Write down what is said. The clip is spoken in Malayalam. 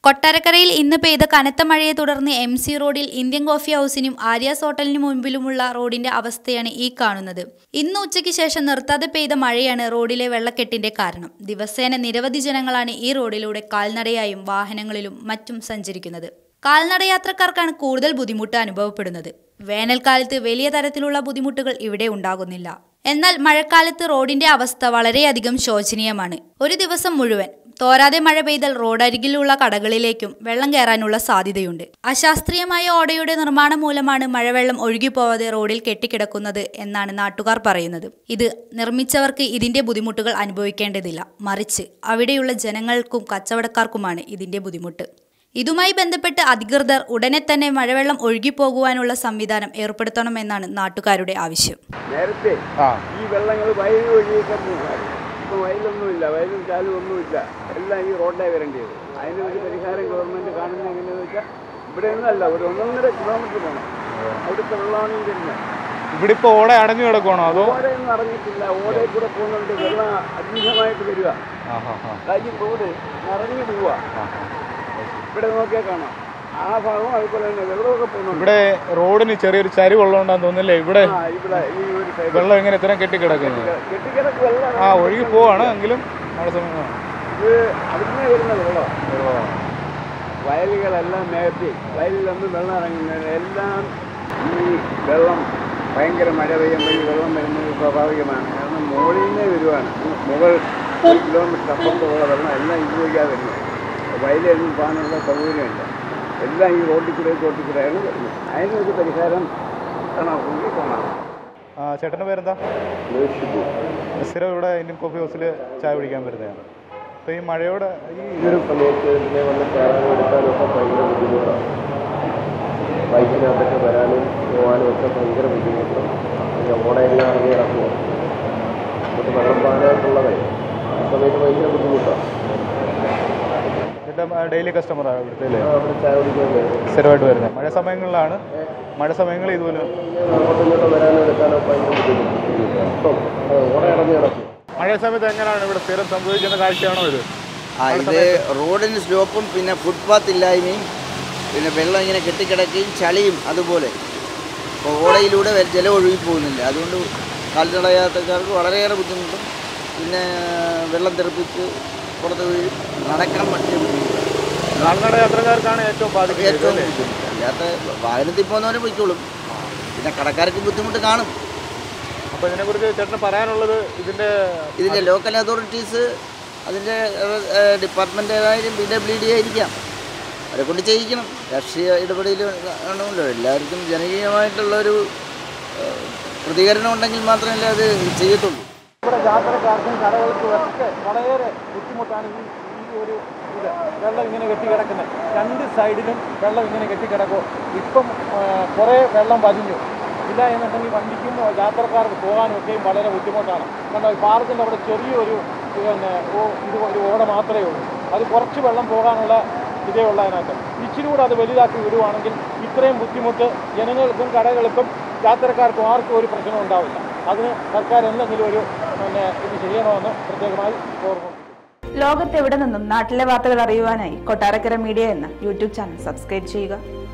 കൊട്ടാരക്കരയിൽ ഇന്ന് പെയ്ത കനത്ത മഴയെ തുടർന്ന് എം സി റോഡിൽ ഇന്ത്യൻ കോഫി ഹൗസിനും ആര്യാസ് ഹോട്ടലിനു മുൻപിലുമുള്ള റോഡിന്റെ അവസ്ഥയാണ് ഈ കാണുന്നത് ഇന്ന് ഉച്ചയ്ക്ക് ശേഷം നിർത്താതെ പെയ്ത മഴയാണ് റോഡിലെ വെള്ളക്കെട്ടിന്റെ കാരണം ദിവസേന നിരവധി ജനങ്ങളാണ് ഈ റോഡിലൂടെ കാൽനടയായും വാഹനങ്ങളിലും മറ്റും സഞ്ചരിക്കുന്നത് കാൽനടയാത്രക്കാർക്കാണ് കൂടുതൽ ബുദ്ധിമുട്ട് അനുഭവപ്പെടുന്നത് വേനൽക്കാലത്ത് വലിയ തരത്തിലുള്ള ബുദ്ധിമുട്ടുകൾ ഇവിടെ ഉണ്ടാകുന്നില്ല എന്നാൽ മഴക്കാലത്ത് റോഡിന്റെ അവസ്ഥ വളരെയധികം ശോചനീയമാണ് ഒരു ദിവസം മുഴുവൻ തോരാതെ മഴ പെയ്താൽ റോഡരികിലുള്ള കടകളിലേക്കും വെള്ളം കയറാനുള്ള സാധ്യതയുണ്ട് അശാസ്ത്രീയമായ ഓടയുടെ നിർമ്മാണം മൂലമാണ് മഴവെള്ളം ഒഴുകിപ്പോവാതെ റോഡിൽ കെട്ടിക്കിടക്കുന്നത് എന്നാണ് നാട്ടുകാർ പറയുന്നത് ഇത് നിർമ്മിച്ചവർക്ക് ഇതിന്റെ ബുദ്ധിമുട്ടുകൾ അനുഭവിക്കേണ്ടതില്ല മറിച്ച് അവിടെയുള്ള ജനങ്ങൾക്കും കച്ചവടക്കാർക്കുമാണ് ഇതിന്റെ ബുദ്ധിമുട്ട് ഇതുമായി ബന്ധപ്പെട്ട് അധികൃതർ ഉടനെ തന്നെ മഴവെള്ളം ഒഴുകിപ്പോകുവാനുള്ള സംവിധാനം ഏർപ്പെടുത്തണമെന്നാണ് നാട്ടുകാരുടെ ആവശ്യം നേരത്തെ ആ ഈ വെള്ളങ്ങൾ വയൽ വഴിയൊക്കെ പോകുമായിരുന്നു ഇപ്പം വയലൊന്നുമില്ല വയലും ചാലും ഒന്നുമില്ല എല്ലാം ഈ റോഡിലേ വരേണ്ടത് അതിന് ഒരു പരിഹാരം ഗവൺമെന്റ് കാണുന്നത് എങ്ങനെയാണെന്ന് വെച്ചാൽ ഇവിടെ ഒന്നല്ല ഒരു ഒന്നൊന്നര കിലോമീറ്റർ പോകണം അവിടുത്തെ വെള്ളമാണ് ഈ വരുന്നത് ഇവിടെ ഇപ്പൊ ഓട അടഞ്ഞു കിടക്കുവാണോ അതോ ഓടയൊന്നും അറിഞ്ഞിട്ടില്ല ഓടയിൽ കൂടെ പോകുന്നുണ്ട് വെള്ളം അധികമായിട്ട് വരിക ആ ഹാ ഹാ കാര്യം റോഡ് നിറഞ്ഞു പോവുക ഇവിടെ നോക്കിയാൽ കാണാം ആ ഭാഗവും അതുപോലെ തന്നെ വെള്ളമൊക്കെ പോകുന്നുണ്ട് ഇവിടെ റോഡിന് ചെറിയൊരു ചരിവുള്ളതുകൊണ്ടാന്ന് തോന്നുന്നില്ലേ ഇവിടെ ആ ഇവിടെ ഈ ഒരു സൈഡ് വെള്ളം ഇങ്ങനെ ഇത്രയും കെട്ടിക്കിടക്കുന്നത് കെട്ടിക്കിടക്ക് വെള്ളം ആ ഒഴുകി പോവാണ് എങ്കിലും മഴ സമയം ഇത് അവിടുന്ന് വരുന്ന വെള്ളം വയലുകളെല്ലാം നികത്തി വയലിലൊന്നും വെള്ളം ഇറങ്ങുന്നില്ല എല്ലാം ഈ വെള്ളം ഭയങ്കര മഴ പെയ്യുമ്പോൾ ഈ വെള്ളം വരുന്നത് സ്വാഭാവികമാണ് കാരണം മുകളിൽ നിന്നേ വരുവാണ് മുകൾ ഒരു കിലോമീറ്റർ അപ്പുറത്തുള്ള വെള്ളം എല്ലാം ഇതുവഴിയാണ് വരുന്നത് വയലൊന്നും പോകാനുള്ള സൗകര്യമില്ല എല്ലാം ഈ റോഡിൽ കൂടെ റോഡിൽ കൂടെയാണ് വരുന്നത് അതിനൊരു പരിഹാരം കാണാമെങ്കിൽ കാണാം ആ ചേട്ടൻ്റെ പേരെന്താ സ്ഥിരം ഇവിടെ ഇന്ത്യൻ കോഫി ഹൗസിൽ ചായ കുടിക്കാൻ വരുന്നതാണ് അപ്പോൾ ഈ മഴയോടെ ഈ ഈ ഒരു സമയത്ത് ഇതിനെ വന്ന് കയറാനും എടുക്കാനും ഒക്കെ ഭയങ്കര ബുദ്ധിമുട്ടാണ് ബൈക്കിനകത്തൊക്കെ വരാനും പോകാനും ഒക്കെ ഭയങ്കര ബുദ്ധിമുട്ടും പിന്നെ ഓടയെല്ലാം ഇറങ്ങി ഇറക്കുക എന്നിട്ട് വെള്ളം പാനായിട്ടുള്ളതേ ആ സമയത്ത് ഭയങ്കര ബുദ്ധിമുട്ടാണ് ചേട്ടൻ ഡെയിലി കസ്റ്റമറാണ് ഇവിടുത്തെ അല്ലേ അവിടെ ചായ കുടിക്കാൻ വരും സ്ഥിരമായിട്ട് വരുന്നത് മഴ സമയങ്ങളിലാണ് മഴ സമയങ്ങളിൽ ഇതുപോലെ അങ്ങോട്ടും ഇങ്ങോട്ടും വരാനും എടുക്കാനും ഭയങ്കര ബുദ്ധിമുട്ട് ഇപ്പം ഓട ഇറങ്ങി ഇറക്കും മഴ സമയത്ത് എങ്ങനെയാണ് ഇവിടെ സ്ഥിരം സംഭവിക്കുന്ന കാഴ്ചയാണോ ഇത് ആ ഇത് റോഡിന് സ്ലോപ്പും പിന്നെ ഫുട്പാത്ത് ഇല്ലായ്മയും പിന്നെ വെള്ളം ഇങ്ങനെ കെട്ടിക്കിടക്കുകയും ചളിയും അതുപോലെ അപ്പോൾ ഓടയിലൂടെ വെ- ജലം ഒഴുകി പോകുന്നില്ല അതുകൊണ്ട് കാൽനട യാത്രക്കാർക്ക് വളരെയേറെ ബുദ്ധിമുട്ടും പിന്നെ വെള്ളം തെറിപ്പിച്ച് പുറത്ത് വീഴും നടക്കാൻ പറ്റിയ ബുദ്ധിമുട്ടാണ് കാൽനട യാത്രക്കാർക്കാണ് ഏറ്റവും ബാധിക്കുന്നത് ഏറ്റവും അല്ലേ? ബുദ്ധിമുട്ട് അല്ലാത്ത വാഹനത്തിൽ പോകുന്നവരെ പൊയ്ക്കോളും പിന്നെ കടക്കാർക്ക് ബുദ്ധിമുട്ട് കാണും അപ്പോൾ ഇതിനെക്കുറിച്ച് ചേട്ടന് പറയാനുള്ളത് ഇതിൻ്റെ ഇതിൻ്റെ ലോക്കൽ അതോറിറ്റീസ് അതിൻ്റെ ഡിപ്പാർട്ട്മെൻറ്റേതായാലും പി ഡബ്ല്യു ഡി ആയിരിക്കാം അവരെ കൊണ്ട് ചെയ്യിക്കണം രാഷ്ട്രീയ ഇടപെടൽ കാണുമല്ലോ എല്ലാവർക്കും ജനകീയമായിട്ടുള്ളൊരു ഏഹ്, പ്രതികരണം ഉണ്ടെങ്കിൽ മാത്രമല്ലേ അത് ചെയ്യത്തുള്ളൂ ഇവിടെ യാത്രക്കാർക്കും കടകൾക്കും ഒക്കെ വളരെ ബുദ്ധിമുട്ടാണ് ഈ ഈ ഒരു ഇത് വെള്ളം ഇങ്ങനെ കെട്ടിക്കിടക്കുന്നത് രണ്ട് സൈഡിലും വെള്ളം ഇങ്ങനെ കെട്ടിക്കിടക്കും ഇപ്പം ആ, കുറേ വെള്ളം വലിഞ്ഞു ഇല്ല എന്നുണ്ടെങ്കിൽ വണ്ടിക്കും യാത്രക്കാർക്ക് പോകാനും ഒക്കെയും വളരെ ബുദ്ധിമുട്ടാണ് കണ്ടോ ഈ പാർക്കിൻ്റെ അവിടെ ചെറിയൊരു പിന്നെ ഓ- ഇത് ഒരു ഓട മാത്രമേ ഉള്ളൂ അത് കുറച്ച് വെള്ളം പോകാനുള്ള ഇതേ ഉള്ള അതിനകത്ത് ഇച്ചിരി കൂടെ അത് വലുതാക്കി വിടുവാണെങ്കിൽ ഇത്രയും ബുദ്ധിമുട്ട് ജനങ്ങൾക്കും കടകൾക്കും യാത്രക്കാർക്കും ആർക്കും ഒരു പ്രശ്നം ഉണ്ടാവില്ല അതിന് സർക്കാർ എന്തെങ്കിലും ഒരു പിന്നെ ഇത് ചെയ്യണമെന്ന് പ്രത്യേകമായി ഓർമ്മ ലോകത്തെവിടെ നിന്നും നാട്ടിലെ വാർത്തകൾ അറിയുവാനായി കൊട്ടാരക്കര മീഡിയ എന്ന യൂട്യൂബ് ചാനൽ സബ്സ്ക്രൈബ് ചെയ്യുക